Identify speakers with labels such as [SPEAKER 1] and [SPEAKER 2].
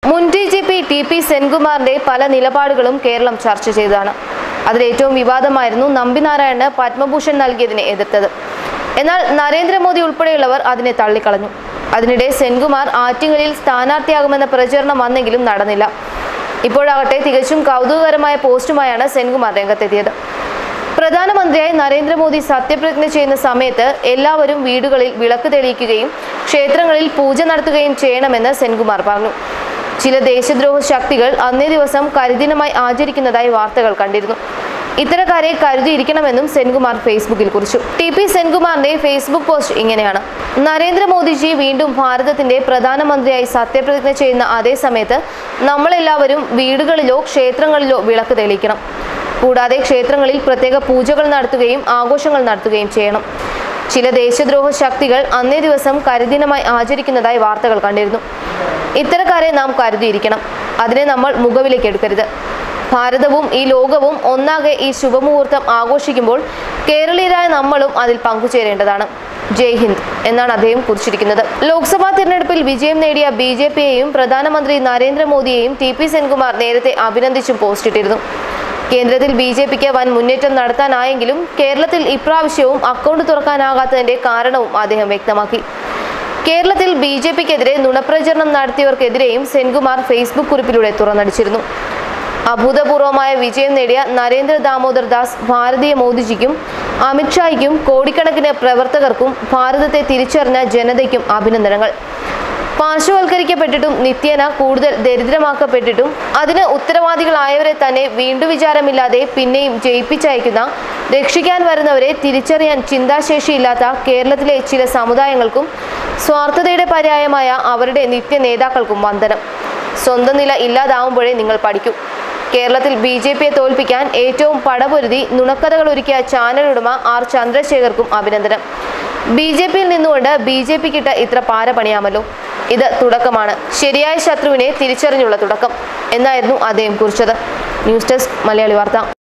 [SPEAKER 1] മുൻ D G P T P സെൻകുമാറിന്റെ പല നിലപാടുകളും കേരളം ചർച്ച ചെയ്തതാണ് അതിൽ ഏറ്റവും വിവാദമായിരുന്നു നമ്പിനാരായണന് പത്മഭൂഷൺ നൽകിയതിനെ എതിർത്തത് എന്നാൽ നരേന്ദ്രമോദി ഉൾപ്പെടെയുള്ളവർ അതിനെ തള്ളിക്കളഞ്ഞു അതിനിടെ സെൻകുമാർ ആറ്റിങ്ങലിൽ സ്ഥാനാർത്ഥിയാകുമെന്ന പ്രചരണം വന്നെങ്കിലും നടന്നില്ല ഇപ്പോഴാകട്ടെ തികച്ചും കൗതുകകരമായ പോസ്റ്റുമായാണ് സെൻകുമാർ രംഗത്തെത്തിയത് പ്രധാനമന്ത്രിയായി നരേന്ദ്രമോദി സത്യപ്രതിജ്ഞ ചെയ്യുന്ന സമയത്ത് എല്ലാവരും വീടുകളിൽ വിളക്ക് തെളിയിക്കുകയും ക്ഷേത്രങ്ങളിൽ പൂജ നടത്തുകയും ചെയ്യണമെന്ന് സെൻകുമാർ പറഞ്ഞു ചില ദേശദ്രോഹ ശക്തികൾ അന്നേ ദിവസം കരിദിനമായി ആചരിക്കുന്നതായി വാർത്തകൾ കണ്ടിരുന്നു ഇത്തരക്കാരെ കരുതിയിരിക്കണമെന്നും സെൻകുമാർ ഫേസ്ബുക്കിൽ കുറിച്ചു ടി പി സെൻകുമാറിന്റെ ഫേസ്ബുക്ക് പോസ്റ്റ് ഇങ്ങനെയാണ് നരേന്ദ്രമോദിജി വീണ്ടും ഭാരതത്തിന്റെ പ്രധാനമന്ത്രിയായി സത്യപ്രതിജ്ഞ ചെയ്യുന്ന അതേ സമയത്ത് നമ്മളെല്ലാവരും വീടുകളിലോ ക്ഷേത്രങ്ങളിലോ വിളക്ക് തെളിയിക്കണം കൂടാതെ ക്ഷേത്രങ്ങളിൽ പ്രത്യേക പൂജകൾ നടത്തുകയും ആഘോഷങ്ങൾ നടത്തുകയും ചെയ്യണം ചില ദേശദ്രോഹ ശക്തികൾ അന്നേ ദിവസം കരിദിനമായി ആചരിക്കുന്നതായി വാർത്തകൾ കണ്ടിരുന്നു ഇത്തരക്കാരെ നാം കരുതിയിരിക്കണം അതിനെ നമ്മൾ മുഖവിലേക്ക് എടുക്കരുത് ഭാരതവും ഈ ലോകവും ഒന്നാകെ ഈ ശുഭമുഹൂർത്തം ആഘോഷിക്കുമ്പോൾ കേരളീയരായ നമ്മളും അതിൽ പങ്കുചേരേണ്ടതാണ് ജയ് ഹിന്ദ് എന്നാണ് അദ്ദേഹം കുറിച്ചിരിക്കുന്നത് ലോക്സഭാ തിരഞ്ഞെടുപ്പിൽ വിജയം നേടിയ ബി ജെ പിയെയും പ്രധാനമന്ത്രി നരേന്ദ്രമോദിയെയും ടി പി സെൻകുമാർ നേരത്തെ അഭിനന്ദിച്ചും പോസ്റ്റിട്ടിരുന്നു കേന്ദ്രത്തിൽ ബി ജെ പിക്ക് വൻ മുന്നേറ്റം നടത്താനായെങ്കിലും കേരളത്തിൽ ഇപ്രാവശ്യവും അക്കൗണ്ട് തുറക്കാനാകാത്തതിന്റെ കാരണവും അദ്ദേഹം വ്യക്തമാക്കി കേരളത്തിൽ ബി ജെ പിക്കെതിരെ നുണപ്രചരണം നടത്തിയവർക്കെതിരെയും സെൻകുമാർ ഫേസ്ബുക്ക് കുറിപ്പിലൂടെ തുറന്നടിച്ചിരുന്നു അഭൂതപൂർവമായ വിജയം നേടിയ നരേന്ദ്ര ദാമോദർ ദാസ് ഭാരതീയ മോദിജിക്കും അമിത്ഷായ്ക്കും കോടിക്കണക്കിന് പ്രവർത്തകർക്കും ഭാരതത്തെ തിരിച്ചറിഞ്ഞ ജനതയ്ക്കും അഭിനന്ദനങ്ങൾ പാർശ്വവൽക്കരിക്കപ്പെട്ടിട്ടും നിത്യേന കൂടുതൽ ദരിദ്രമാക്കപ്പെട്ടിട്ടും അതിന് ഉത്തരവാദികളായവരെ തന്നെ വീണ്ടും വിചാരമില്ലാതെ പിന്നെയും ജയിപ്പിച്ചയക്കുന്ന രക്ഷിക്കാൻ വരുന്നവരെ തിരിച്ചറിയാൻ ചിന്താശേഷിയില്ലാത്ത കേരളത്തിലെ ചില സമുദായങ്ങൾക്കും സ്വാർത്ഥതയുടെ പര്യായമായ അവരുടെ നിത്യ നേതാക്കൾക്കും വന്ദനം സ്വന്തം നില ഇല്ലാതാവുമ്പോഴേ നിങ്ങൾ പഠിക്കൂ കേരളത്തിൽ ബി ജെ പിയെ തോൽപ്പിക്കാൻ ഏറ്റവും പടപൊരുതി നുണക്കഥകൾ ഒരുക്കിയ ചാനൽ ഉടമ ആർ ചന്ദ്രശേഖർക്കും അഭിനന്ദനം ബി ജെ പിയിൽ നിന്നുകൊണ്ട് ബി ജെ പിക്കിട്ട് ഇത്ര പാര പണിയാമല്ലോ ഇത് തുടക്കമാണ് ശരിയായ ശത്രുവിനെ തിരിച്ചറിഞ്ഞുള്ള തുടക്കം എന്നായിരുന്നു അദ്ദേഹം കുറിച്ചത് ന്യൂസ് ഡെസ്ക് മലയാളി വാർത്ത